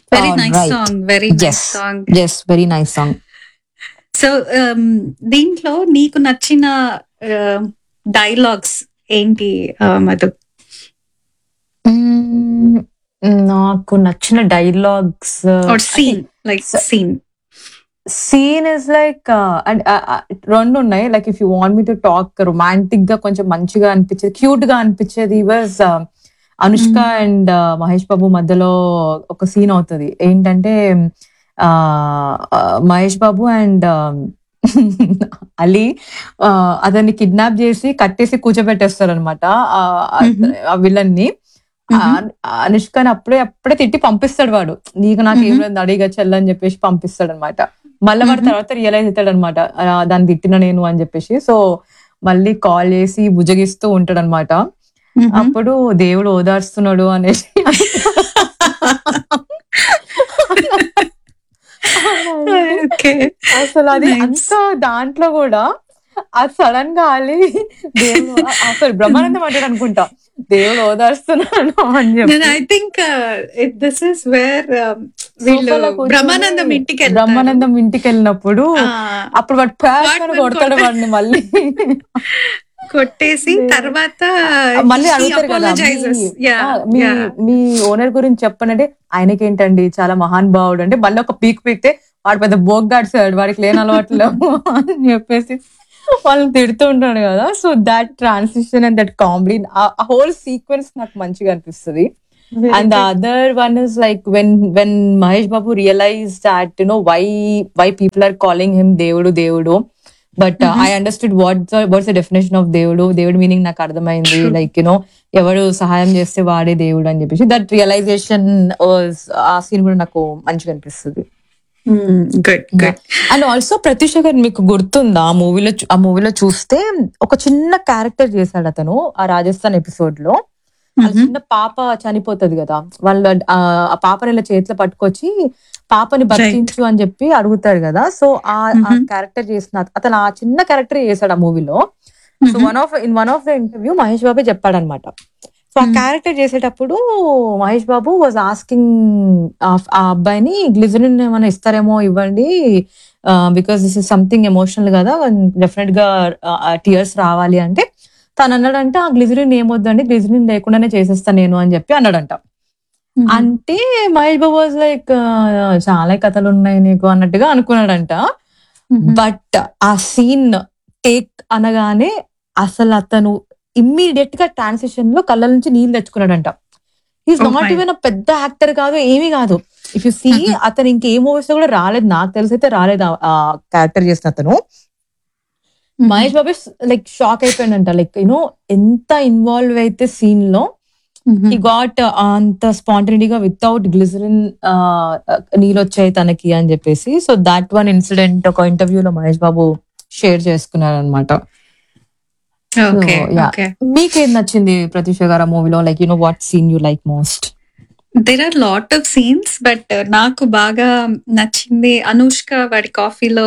Very All nice right. Song very nice Yes. Song yes very nice song so దీంట్లో నీకు నచ్చిన dialogues ఏంటి uh, Madhu నాకు నచ్చిన dialogues are scene like so- scene scene is like and రెండు ఉన్నాయి like if you want me to talk romantic గా కొంచెం మంచిగా అనిపించేది క్యూట్ గా అనిపించేది వాజ్ అనుష్క అండ్ మహేష్ బాబు మధ్యలో ఒక సీన్ అవుతుంది ఏంటంటే ఆ, ఆ, మహేష్ బాబు అండ్ అలీ ఆ, అతన్ని కిడ్నాప్ చేసి కట్టేసి కూర్చోబెట్టేస్తారు అనమాట Mhm. ఆ విలన్ ని అనుష్కని అప్పుడే అప్పుడే తిట్టి పంపిస్తాడు వాడు నీకు నాకు ఏం Mhm. లేదు అడిగా చెల్లని చెప్పేసి పంపిస్తాడు అనమాట మళ్ళీ వాడు Mhm. తర్వాత రియలైజ్ అవుతాడు అనమాట దాన్ని తిట్టిన నేను అని చెప్పేసి సో మళ్ళీ కాల్ చేసి భుజగిస్తూ ఉంటాడు అనమాట అప్పుడు దేవుడు ఓదార్స్తున్నాడు అనేసి ఓకే అసలు అది Nice. అంత దాంట్లో కూడా అది సడన్ గా అలి దేవుడు అసలు బ్రహ్మానందం అంటాడు అనుకుంటా దేవుడు ఓదార్స్తున్నాడు అని చెప్పి నేను I think this is where వీళ్ళు సోఫాలో కూర్చొని బ్రహ్మానందం ఇంటికి వెళ్తారు. బ్రహ్మానందం ఇంటికి వెళ్ళినప్పుడు ఆ, అప్పుడు వాడు ప్యాక్ అని వాడు కొడతాడు కొడతాడు. వాడిని మళ్ళీ కొట్టేసి తర్వాత మళ్ళీ he అడుగుతారు కదా apologizes. మీ- Yeah, ఆ, మీ yeah. మీ ఓనర్ గురించి చెప్పనంటే ఆయనకి ఏంటండి చాలా మహాన్ భావుడు అంటే మళ్ళీ ఒక పీక్ పీక్తే వాడు పెద్ద బోగ్గాడు సార్ వాడికి లేని అలవాట్లు అని చెప్పేసి వాళ్ళని తిడుతూ ఉంటాడు కదా so that transition and that comedy ఆ హోల్ సీక్వెన్స్ నాకు మంచిగా అనిపిస్తుంది Very and the good. other one is like when when Mahesh Babu realized that you know why why people are calling him Devudu Devudu. But uh, I understood what the, what's the definition of దేవుడు దేవుడు meaning నాకు అర్థమైంది True. Like you know ఎవరు సహాయం చేస్తే వాడే దేవుడు అని చెప్పేసి దట్ రియలైజేషన్ ఆ సీన్ కూడా నాకు మంచిగా అనిపిస్తుంది Mm, good, good. And also Pratyusha garu మీకు గుర్తుందా ఆ మూవీలో ఆ మూవీలో చూస్తే ఒక చిన్న క్యారెక్టర్ చేశాడు అతను ఆ రాజస్థాన్ ఎపిసోడ్ లో ఆ Mhm. చిన్న పాప చనిపోతది కదా వాళ్ళ ఆ ఆ పాపని ఇలా చేతిలో పట్టుకొచ్చి పాపని బతికించు అని చెప్పి అడుగుతాడు కదా సో ఆ Mhm. క్యారెక్టర్ చేసిన అతను ఆ చిన్న క్యారెక్టర్ చేశాడు ఆ మూవీలో so Mhm. One of in one of the interview Mahesh బాబే చెప్పాడనమాట సో ఆ Hmm. క్యారెక్టర్ చేసేటప్పుడు మహేష్ బాబు వాజ్ ఆస్కింగ్ ఆ అబ్బాయిని గ్లిజరిన్ ఏమైనా ఇస్తారేమో ఇవ్వండి because this is something emotional కదా డెఫినెట్ గా టీయర్స్ రావాలి అంటే తను అన్నాడంటే ఆ గ్లిజరిన్ ఏమొద్దండి గ్లిజరిన్ లేకుండానే చేసేస్తా నేను అని చెప్పి అన్నాడంట Mhm. అంటే మహేష్ బాబు వాజ్ లైక్ చాలా కథలు ఉన్నాయి నీకు అన్నట్టుగా అనుకున్నాడంట Mhm. బట్ ఆ సీన్ టేక్ అనగానే అసలు అతను ఇమ్మీడియట్ గా ట్రాన్సిషన్ లో కళ్ళ నుంచి నీళ్ళు తెచ్చుకున్నాడంట is Oh not my. Even పెద్ద యాక్టర్ కాదు ఏమీ కాదు ఇఫ్ యు సీ Mhm. అతను ఇంకే మూవీస్ లో కూడా రాలేదు నాకు తెలిసి అయితే రాలేదు ఆ క్యారెక్టర్ చేసిన అతను Mhm. Mahesh Babu like shock అయిపోయాడంట లైక్ యూనో ఎంత ఇన్వాల్వ్ అయితే సీన్ లో Mhm. ఈ గాట్ అంత స్పాంటనిటీగా వితౌట్ గ్లిజరిన్ నీళ్ళు వచ్చాయి తనకి అని చెప్పేసి సో దాట్ వన్ ఇన్సిడెంట్ ఒక ఇంటర్వ్యూలో మహేష్ బాబు షేర్ చేసుకున్నారు అనమాట Okay, yeah. okay. మీకేం నచ్చింది ప్రతీష గారు మూవీలో like you know what scene you like most there are lot of scenes but నాకు బాగా నచ్చింది అనుష్క వాడి కాఫీలో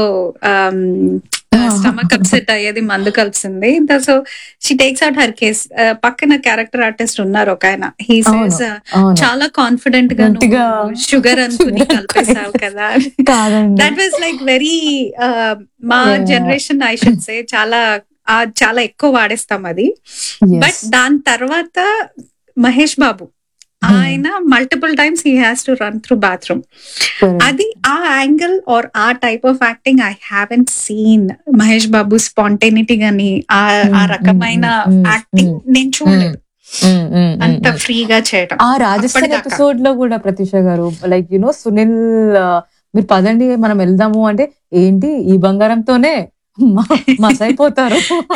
స్టమక్ అప్సెట్ అయ్యేది మందు కలిసింది so she takes out her case పక్కన క్యారెక్టర్ ఆర్టిస్ట్ ఉన్నారు ఒక ఆయన హీ అవును, సేస్ అవును చాలా కాన్ఫిడెంట్ గా గట్టిగా షుగర్ అనుకుని sugar కలిపేసావు కదా కాదండి దట్ వాజ్ లైక్ వెరీ మా Yeah. Generation I should say చాలా ఆ, చాలా ఎక్కువ వాడేస్తాం అది Yes. బట్ దాని తర్వాత మహేష్ బాబు Hmm. ఆయన multiple times he has to run through bathroom Correct. అది ఆ యాంగిల్ ఆర్ ఆ type of acting I haven't seen Mahesh Babu spontaneity గాని ఆ ఆ Hmm, రకమైన hmm, hmm, యాక్టింగ్ hmm, నేను చూడలేదు Mm, mm, mm, అంత mm. ఫ్రీగా చేయడం ఆ రాజస్థాన్ అప్పటిదాకా. ఎపిసోడ్ లో కూడా ప్రతీష గారు లైక్ యునో సునీల్ ఆ, మీరు పదండి మనం వెళ్దాము అంటే ఏంటి ఈ బంగారంతోనే మస్ అయిపోతారు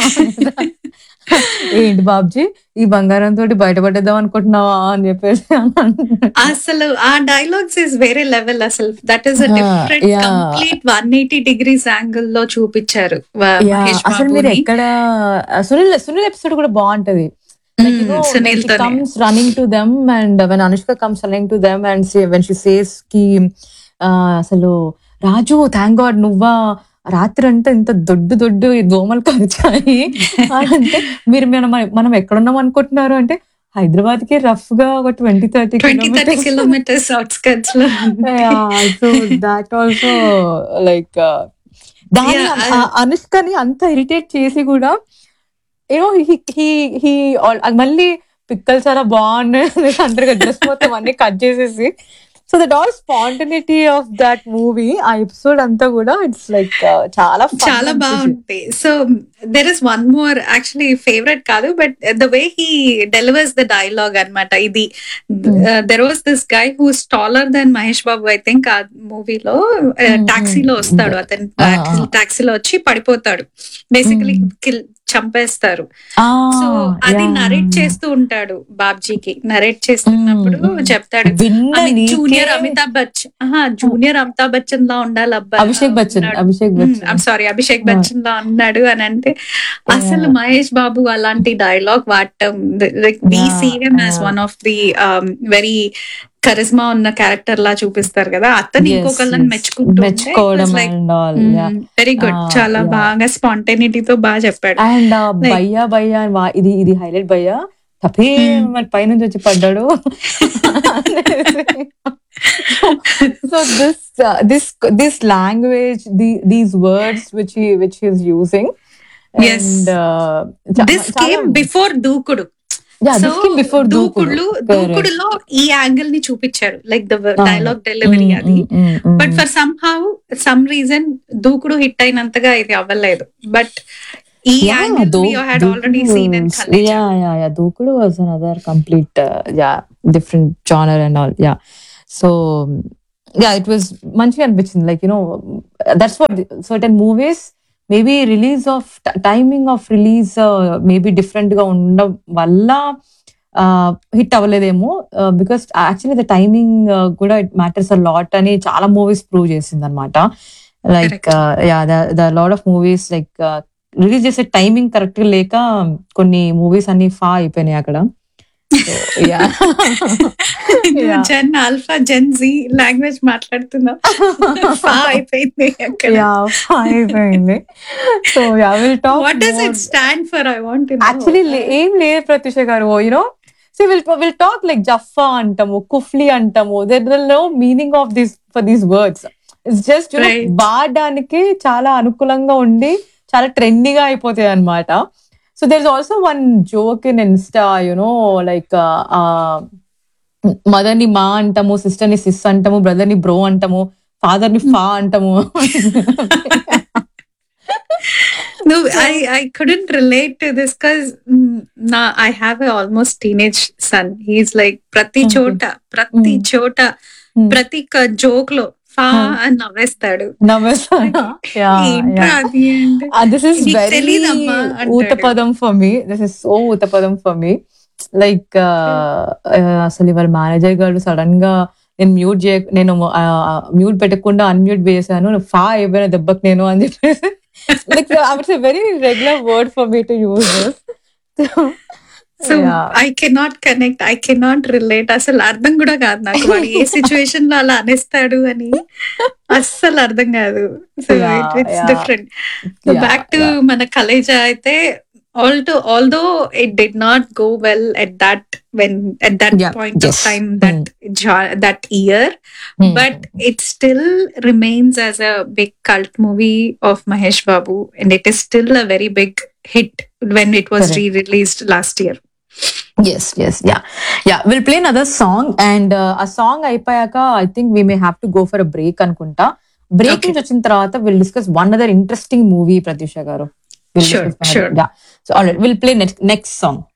ఏంటి బాబ్జీ ఈ బంగారం తోటి బయటపడేద్దాం అనుకుంటున్నావా అని చెప్పేసి అన్నాడు. అసలు ఆ డైలాగ్స్ ఇస్ వేరే లెవెల్ అసలు that is Ah, different yeah. Complete one eighty degrees angle లో చూపించారు వ- Yeah, మహేష్ అసలు మీరు బాబుని ఎక్కడ సునీల్ సునీల్ ఎపిసోడ్ కూడా బాగుంటది Like, you Mm, know, when Sunil she తోనే comes running to them and when Anushka comes running to them and say, when she says కి ఆ, అసలు రాజు థ్యాంక్ గాడ్ నువ్వా రాత్రి అంతా ఇంత దొడ్డు దొడ్డు ఈ దోమలు కరిచాయి అని అంటే మీరు మనం మనం ఎక్కడున్నాం అనుకుంటున్నారు అంటే హైదరాబాద్ కి రఫ్ గా ఒక twenty thirty twenty thirty kilometres outskirts లో సో దాట్ ఆల్సో లైక్ దాని Yeah, I- ఆ అనుష్కని అంత ఇరిటేట్ చేసి కూడా యూనో హీ హీ మళ్ళీ పిక్కలు చాలా బాగున్నాయి అందరిగా డ్రెస్ మొత్తం అన్ని కట్ చేసేసి so that all spontaneity of that movie ఆ ఎపిసోడ్ అంతా కూడా ఇట్స్ లైక్ చాలా fun చాలా అనిపించింది. బాగుంటాయి so there is one more actually favourite కాదు but the way he delivers the dialogue అనమాట ఇది there was this guy who taller than Mahesh Babu I think ఆ మూవీలో టాక్సీలో వస్తాడు అతను Ah, ah. టాక్సీలో వచ్చి పడిపోతాడు బేసికలీ కిల్ చంపేస్తారు Ah, సో అది yeah. నరేట్ చేస్తూ ఉంటాడు బాబ్జీకి నరేట్ చేస్తున్నప్పుడు Mm, mm. చెప్తాడు విన్న జూనియర్ నీకే- అమితాబ్ బచ్చన్ జూనియర్ అమితాబ్ బచ్చన్ లా ఉండాలి అబ్బాయి అభిషేక్ బచ్చన్ అభిషేక్ బచ్చన్ సారీ అభిషేక్ బచ్చన్ లా ఉన్నాడు అని అంటే అసలు మహేష్ బాబు అలాంటి డైలాగ్ వాడటం we Yeah, see him as yeah. One of the very charisma ఉన్న క్యారెక్టర్ లా చూపిస్తారు కదా అతను Yes, ఇంకొకళ్ళని yes. మెచ్చుకుంటూ మెచ్చుకోవడం and all, yeah. Very good Ah, చాలా yeah. బాగా స్పాంటేనిటీతో బాగా చెప్పాడు అండ్ Like- భయ్యా భయ్యా అని వా- ఇది ఇది హైలైట్ భయ్యా తప్పే Hmm. మరి పైనుంచి వచ్చి పడ్డాడు so this this this language these words which which is using Yes. This came before Dookudu so before Dookudu దూకుడులో ఈ యాంగిల్ ని చూపించారు లైక్ ద డైలాగ్ డెలివరీ అది but for some how some reason Dookudu hit అయినంతగా ఇది అవ్వలేదు బట్ ఈ యాంగిల్ you had already seen in yeah yeah yeah దూకుడు was another complete uh, yeah different genre and all yeah so yeah it was మంచిగా అనిపించింది like you know that's what certain movies maybe release of timing of release maybe different గా ఉండడం వల్ల hit అవ్వలేదేమో because actually the timing కూడా it matters a lot అని చాలా movies prove చేసింది అనమాట like yeah the lot of movies like release చేసే టైమింగ్ కరెక్ట్ గా లేక కొన్ని మూవీస్ అన్ని ఫా అయిపోయినాయి అక్కడ yeah gen alpha gen Z language మాట్లాడుతున్నావు ఫా అయిపోయింది అక్కడ యా ఫా అయిపోయింది so yeah will talk what does it stand for I want actually ఏం లేదు Pratyusha garu you know so will will talk like జఫా అంటాము కుఫ్లీ అంటాము there no meaning of this for these words it's just Right. వాడడానికి చాలా అనుకూలంగా ఉండి చాలా ట్రెండీగా అయిపోతాయి అనమాట so there is also one joke in Insta you know like mother ని మా అంటాము సిస్టర్ ని సిస్ అంటాము బ్రదర్ ని బ్రో అంటాము ఫాదర్ ని ఫా అంటాము No, I I couldn't relate to this because na I have a almost teenage son. He's like ప్రతి Okay. చోట ప్రతి Mm. చోట Mm. ప్రతి జోక్ లో ఫా Mm. అని నవ్వేస్తాడు నమస్తే ఏంట్రా అది అంటే దిస్ ఇస్ నీకు వెరీ తెలీదమ్మా అంటాడు. ఊతపదం for me this is so ఊతపదం ఫర్ మీ లైక్ అసలు ఇవాళ మేనేజర్ గారు సడన్ గా నేను మ్యూట్ చేయ నేను మ్యూట్ పెట్టకుండా అన్మ్యూట్ చేశాను ఫా అయిపోయిన దెబ్బకి నేను అని చెప్పేసి like it's very regular word for me to use so I cannot connect I cannot relate అసలు అర్థం కూడా కాదు నాకు వాడు ఏ సిచ్యువేషన్ లో అలా అనేస్తాడు అని అస్సలు అర్థం కాదు so Yeah, it's yeah. Different so back to మన కలేజా అయితే all to although it did not go well at that when at that Yeah, point of yes. Time that that year but it still remains as a big cult movie of Mahesh Babu, and it is still a very big hit when it was Correct. re-released last year. Yes yes yeah yeah will play other song and ఆ song అయిపోయాక I think we may have to go for a break అనుకుంటా break Okay. నుంచి వచ్చిన తర్వాత will discuss one other interesting movie Pratyusha garu Sure, sure. So already will play next next song